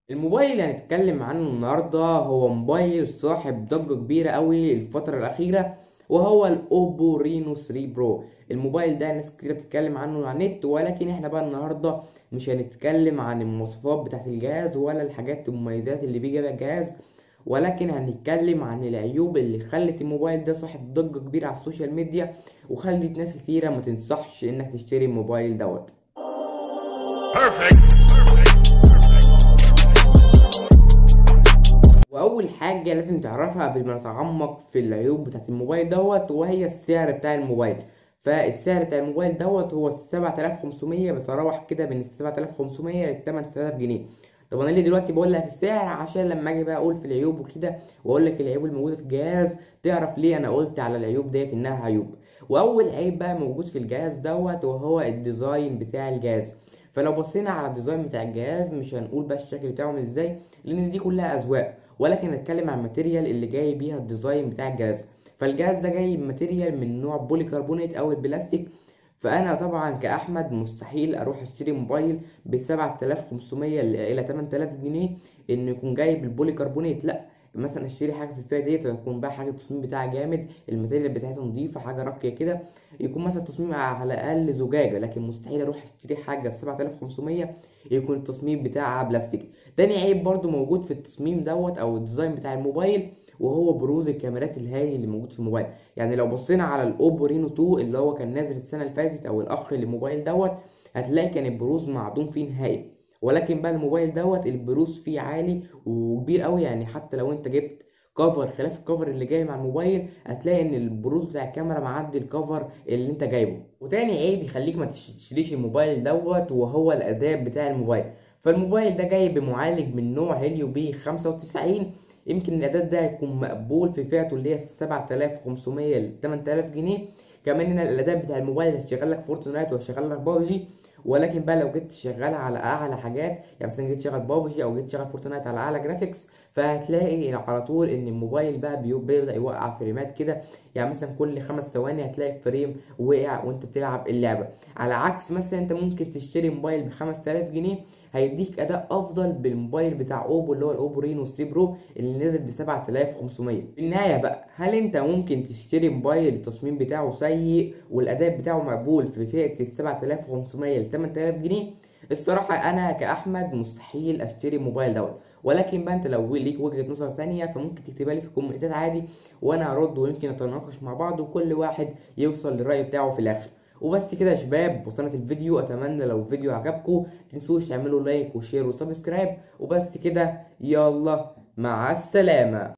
الموبايل اللي هنتكلم عنه النهارده هو موبايل صاحب ضجة كبيرة قوي الفترة الأخيرة وهو الأوبو رينو 3 برو الموبايل ده ناس كتير بتتكلم عنه على النت ولكن احنا بقى النهارده مش هنتكلم عن المواصفات بتاعت الجهاز ولا الحاجات المميزات اللي بيجي بيها الجهاز ولكن هنتكلم عن العيوب اللي خلت الموبايل ده صاحب ضجة كبيرة على السوشيال ميديا وخلت ناس كتيرة ما تنصحش انك تشتري الموبايل دوت واول حاجه لازم تعرفها قبل ما نتعمق في العيوب بتاعت الموبايل دوت وهي السعر بتاع الموبايل فالسعر بتاع الموبايل دوت هو 7500 بيتراوح كده من 7500 ل 8000 جنيه طب انا ليه دلوقتي بقول لك السعر عشان لما اجي بقى اقول في العيوب وكده واقول لك العيوب الموجوده في الجهاز تعرف ليه انا قلت على العيوب ديت انها عيوب واول عيب بقى موجود في الجهاز دوت وهو الديزاين بتاع الجهاز فلو بصينا على الديزاين بتاع الجهاز مش هنقول بقى الشكل بتاعه عامل ازاي لان دي كلها اذواق ولكن هنتكلم عن الماتيريال اللي جاي بيها الديزاين بتاع الجهاز فالجهاز ده جاي بماتيريال من نوع بولي كربونات او البلاستيك فانا طبعا كاحمد مستحيل اروح اشتري موبايل ب 7500 الى 8000 جنيه انه يكون جاي بالبولي كربونات لا مثلا اشتري حاجه في الفئه ديت تكون بقى حاجه التصميم بتاعها جامد الماتيريال بتاعتها نظيفه حاجه راقيه كده يكون مثلا التصميم على الاقل زجاجه لكن مستحيل اروح اشتري حاجه ب 7500 يكون التصميم بتاعها بلاستيك تاني عيب برضو موجود في التصميم دوت او الديزاين بتاع الموبايل وهو بروز الكاميرات الهائل اللي موجود في الموبايل يعني لو بصينا على الاوبو رينو 2 اللي هو كان نازل السنه اللي فاتت او الاخ للموبايل دوت هتلاقي كان البروز معدوم فيه نهائي ولكن بقى الموبايل دوت البروز فيه عالي وكبير قوي يعني حتى لو انت جبت كفر خلاف الكفر اللي جاي مع الموبايل هتلاقي ان البروز بتاع الكاميرا معدي الكفر اللي انت جايبه وتاني عيب يخليك ما تشتريش الموبايل دوت وهو الاداء بتاع الموبايل فالموبايل ده جاي بمعالج من نوع هيليو بي 95 يمكن الاداء ده هيكون مقبول في فئته اللي هي 7500 ل 8000 جنيه كمان هنا الاداء بتاع الموبايل هيشغل لك فورتنايت وهيشغل لك بابجي ولكن بقى لو جيت تشغلها على اعلى حاجات يعني مثلا جيت تشغل بابجي او جيت تشغل فورتنايت على اعلى جرافيكس فهتلاقي على طول ان الموبايل بقى بيبدا يوقع فريمات كده يعني مثلا كل خمس ثواني هتلاقي فريم وقع وانت بتلعب اللعبه على عكس مثلا انت ممكن تشتري موبايل ب 5000 جنيه هيديك اداء افضل بالموبايل بتاع اوبو اللي هو الاوبو رينو 3 برو اللي نازل ب 7500 في النهايه بقى هل انت ممكن تشتري موبايل التصميم بتاعه سيء والاداء بتاعه مقبول في فئه ال 7500 ل 8000 جنيه الصراحه انا كاحمد مستحيل اشتري موبايل دوت ولكن بقى انت لو ليك وجهه نظر تانية فممكن تكتبها لي في الكومنتات عادي وانا هرد ويمكن نتناقش مع بعض وكل واحد يوصل للراي بتاعه في الاخر وبس كده يا شباب وصلت الفيديو اتمنى لو الفيديو عجبكم تنسوش تعملوا لايك وشير وسبسكرايب وبس كده يلا مع السلامه